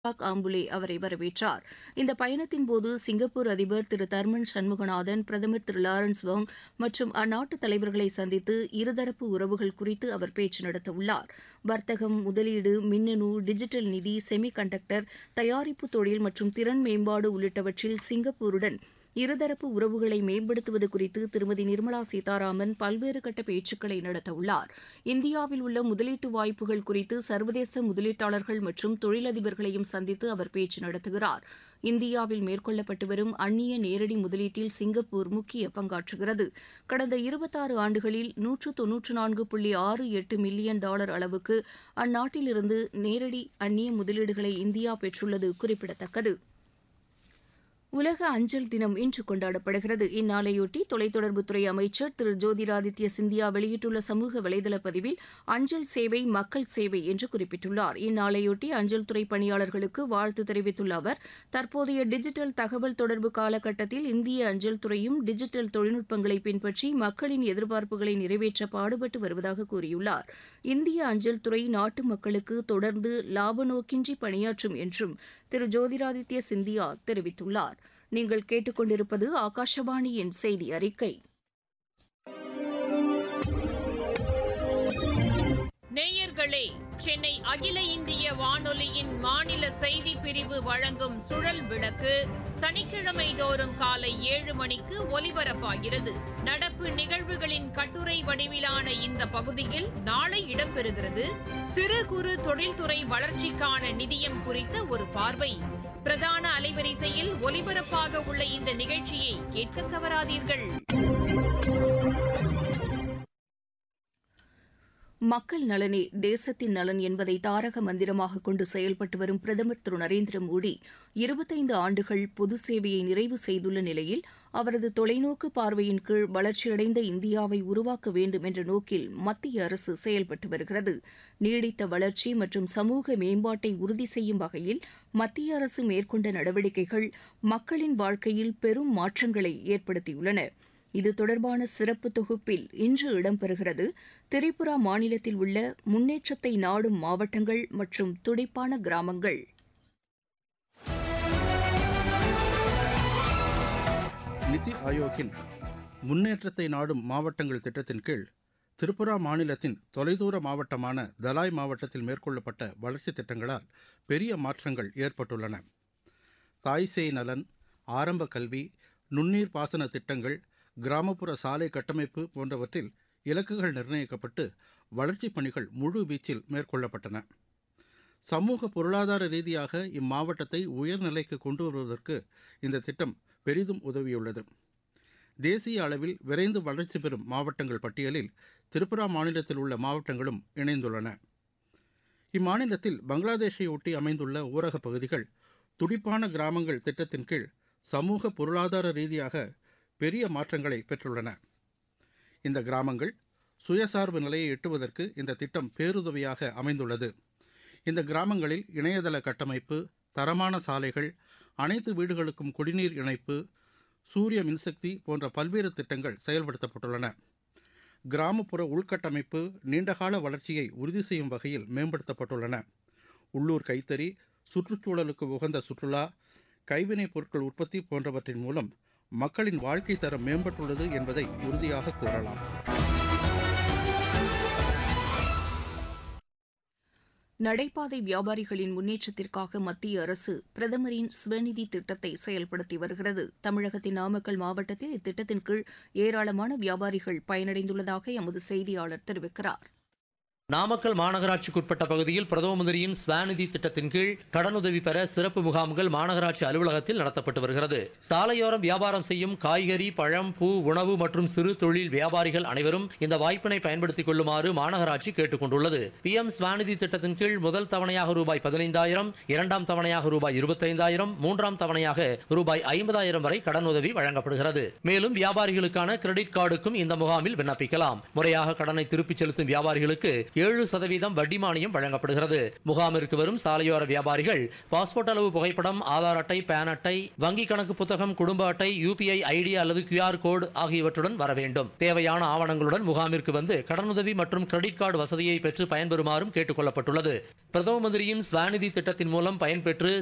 பாக் ஆம்புலே அவரை வரவேற்றார் இந்த பயணத்தின் போது சிங்கப்பூர் அதிபர் திரு தர்மன் சண்முகநாதன் பிரதமர் திரு லாரன்ஸ் வாங் மற்றும் அந்நாட்டு தலைவர்களை சந்தித்து இருதரப்பு உறவுகள் குறித்து அவர் பேச்சு நடத்தவுள்ளார் வர்த்தகம் முதலீடு மின்னணு டிஜிட்டல் நிதி செமி கண்டக்டர் தயாரிப்பு தொழில் மற்றும் திறன் மேம்பாடு உள்ளிட்டவற்றில் சிங்கப்பூருடன் இருதரப்பு உறவுகளை மேம்படுத்துவது குறித்து திருமதி நிர்மலா சீதாராமன் பல்வேறு கட்ட பேச்சுக்களை நடத்தவுள்ளார் இந்தியாவில் உள்ள முதலீட்டு வாய்ப்புகள் குறித்து சர்வதேச முதலீட்டாளர்கள் மற்றும் தொழிலதிபர்களையும் சந்தித்து அவர் பேச்சு நடத்துகிறார் இந்தியாவில் மேற்கொள்ளப்பட்டு வரும் அந்நிய நேரடி முதலீட்டில் சிங்கப்பூர் முக்கிய பங்காற்றுகிறது கடந்த இருபத்தாறு ஆண்டுகளில் நூற்று தொன்னூற்று நான்கு புள்ளி ஆறு எட்டு மில்லியன் டாலர் அளவுக்கு அந்நாட்டிலிருந்து நேரடி அந்நிய முதலீடுகளை இந்தியா பெற்றுள்ளது குறிப்பிடத்தக்கது உலக அஞ்சல் தினம் இன்று கொண்டாடப்படுகிறது இந்நாளையொட்டி தொலைத்தொடர்புத்துறை அமைச்சர் திரு ஜோதிராதித்ய சிந்தியா வெளியிட்டுள்ள சமூக வலைதள பதிவில் அஞ்சல் சேவை மக்கள் சேவை என்று குறிப்பிட்டுள்ளார் இந்நாளையொட்டி அஞ்சல் துறை பணியாளர்களுக்கு வாழ்த்து தெரிவித்துள்ள அவர் தற்போதைய டிஜிட்டல் தகவல் தொடர்பு காலகட்டத்தில் இந்திய அஞ்சல் துறையும் டிஜிட்டல் தொழில்நுட்பங்களை பின்பற்றி மக்களின் எதிர்பார்ப்புகளை நிறைவேற்ற பாடுபட்டு வருவதாக கூறியுள்ளார் இந்திய அஞ்சல் துறை நாட்டு மக்களுக்கு தொடர்ந்து லாப நோக்கின்றி பணியாற்றும் என்றும் திரு ஜோதிராதித்ய சிந்தியா தெரிவித்துள்ளார் நீங்கள் கேட்டுக்கொண்டிருப்பது ஆகாஷவாணியின் செய்தி அறிக்கை நேயர்களே சென்னை அகில இந்திய வானொலியின் மாநில செய்தி பிரிவு வழங்கும் சுழல் விளக்கு சனிக்கிழமை தோறும் காலை ஏழு மணிக்கு ஒலிபரப்பாகிறது நடப்பு நிகழ்வுகளின் கட்டுரை வடிவிலான இந்த பகுதியில் நாளை இடம்பெறுகிறது சிறு குறு தொழில்துறை வளர்ச்சிக்கான நிதியம் குறித்த ஒரு பார்வை பிரதான அலைவரிசையில் ஒலிபரப்பாக உள்ள இந்த நிகழ்ச்சியை கேட்க தவறாதீர்கள் மக்கள் நலனே தேசத்தின் நலன் என்பதை தாரக மந்திரமாக கொண்டு செயல்பட்டு வரும் பிரதமர் திரு நரேந்திர மோடி இருபத்தைந்து ஆண்டுகள் பொது சேவையை நிறைவு செய்துள்ள நிலையில் அவரது தொலைநோக்கு பார்வையின் கீழ் வளர்ச்சியடைந்த இந்தியாவை உருவாக்க வேண்டும் என்ற நோக்கில் மத்திய அரசு செயல்பட்டு வருகிறது நீடித்த வளர்ச்சி மற்றும் சமூக மேம்பாட்டை உறுதி செய்யும் வகையில் மத்திய அரசு மேற்கொண்ட நடவடிக்கைகள் மக்களின் வாழ்க்கையில் பெரும் மாற்றங்களை ஏற்படுத்தியுள்ளன இது தொடர்பான சிறப்பு தொகுப்பில் இன்று இடம்பெறுகிறது திரிபுரா மாநிலத்தில் உள்ள முன்னேற்றத்தை நாடும் மாவட்டங்கள் மற்றும் துடிப்பான கிராமங்கள் நிதி ஆயோக்கின் முன்னேற்றத்தை நாடும் மாவட்டங்கள் திட்டத்தின் கீழ் திரிபுரா மாநிலத்தின் தொலைதூர மாவட்டமான தலாய் மாவட்டத்தில் மேற்கொள்ளப்பட்ட வளர்ச்சித் திட்டங்களால் பெரிய மாற்றங்கள் ஏற்பட்டுள்ளன தாய்சேய் நலன் ஆரம்ப கல்வி நுண்ணீர் பாசன திட்டங்கள் கிராமப்புற சாலை கட்டமைப்பு போன்றவற்றில் இலக்குகள் நிர்ணயிக்கப்பட்டு வளர்ச்சிப் பணிகள் முழு வீச்சில் மேற்கொள்ளப்பட்டன சமூக பொருளாதார ரீதியாக இம்மாவட்டத்தை உயர்நிலைக்கு கொண்டு வருவதற்கு இந்த திட்டம் பெரிதும் உதவியுள்ளது தேசிய அளவில் விரைந்து வளர்ச்சி பெறும் மாவட்டங்கள் பட்டியலில் திரிபுரா மாநிலத்தில் உள்ள மாவட்டங்களும் இணைந்துள்ளன இம்மாநிலத்தில் பங்களாதேஷை ஒட்டி அமைந்துள்ள ஊரகப் பகுதிகள் துடிப்பான கிராமங்கள் திட்டத்தின் கீழ் சமூக பொருளாதார ரீதியாக பெரிய மாற்றங்களை பெற்றுள்ளன இந்த கிராமங்கள் சுயசார்பு நிலையை எட்டுவதற்கு இந்த திட்டம் பேருதவியாக அமைந்துள்ளது இந்த கிராமங்களில் இணையதள கட்டமைப்பு தரமான சாலைகள் அனைத்து வீடுகளுக்கும் குடிநீர் இணைப்பு சூரிய மின்சக்தி போன்ற பல்வேறு திட்டங்கள் செயல்படுத்தப்பட்டுள்ளன கிராமப்புற உள்கட்டமைப்பு நீண்டகால வளர்ச்சியை உறுதி செய்யும் வகையில் மேம்படுத்தப்பட்டுள்ளன உள்ளூர் கைத்தறி சுற்றுச்சூழலுக்கு உகந்த சுற்றுலா கைவினைப் பொருட்கள் உற்பத்தி போன்றவற்றின் மூலம் மக்களின் வாழ்க்கை தரம் மேம்பட்டுள்ளது என்பதை உறுதியாக கூறலாம் நடைபாதை வியாபாரிகளின் முன்னேற்றத்திற்காக மத்திய அரசு பிரதமரின் ஸ்வநிதி திட்டத்தை செயல்படுத்தி வருகிறது தமிழகத்தின் நாமக்கல் மாவட்டத்தில் இத்திட்டத்தின் கீழ் ஏராளமான வியாபாரிகள் பயனடைந்துள்ளதாக எமது செய்தியாளர் தெரிவிக்கிறார் நாமக்கல் மாநகராட்சிக்குட்பட்ட பகுதியில் பிரதம மந்திரியின் ஸ்வாநிதி திட்டத்தின் கீழ் கடனுதவி பெற சிறப்பு முகாம்கள் மாநகராட்சி அலுவலகத்தில் நடத்தப்பட்டு வருகிறது சாலையோரம் வியாபாரம் செய்யும் காய்கறி பழம் பூ உணவு மற்றும் சிறு தொழில் வியாபாரிகள் அனைவரும் இந்த வாய்ப்பினை பயன்படுத்திக் கொள்ளுமாறு மாநகராட்சி கேட்டுக் கொண்டுள்ளது பி எம் ஸ்வாநிதி திட்டத்தின் கீழ் முதல் தவணையாக ரூபாய் பதினைந்தாயிரம் இரண்டாம் தவணையாக ரூபாய் இருபத்தைந்தாயிரம் மூன்றாம் தவணையாக ரூபாய் ஐம்பதாயிரம் வரை கடனுதவி வழங்கப்படுகிறது மேலும் வியாபாரிகளுக்கான கிரெடிட் கார்டுக்கும் இந்த முகாமில் விண்ணப்பிக்கலாம் முறையாக கடனை திருப்பிச் செலுத்தும் வியாபாரிகளுக்கு ஏழு சதவீதம் வட்டி மானியம் வழங்கப்படுகிறது முகாமிற்கு வரும் சாலையோர வியாபாரிகள் பாஸ்போர்ட் அளவு புகைப்படம் ஆதார் அட்டை பேன் அட்டை வங்கி கணக்கு புத்தகம் குடும்ப அட்டை யூபிஐ ஐடி அல்லது கியூஆர் கோடு ஆகியவற்றுடன் வர வேண்டும் தேவையான ஆவணங்களுடன் முகாமிற்கு வந்து கடனுதவி மற்றும் கிரெடிட் கார்டு வசதியை பெற்று பயன்பெறுமாறும் கேட்டுக் கொள்ளப்பட்டுள்ளது பிரதம மந்திரியின் ஸ்வாநிதி திட்டத்தின் மூலம் பயன்பெற்று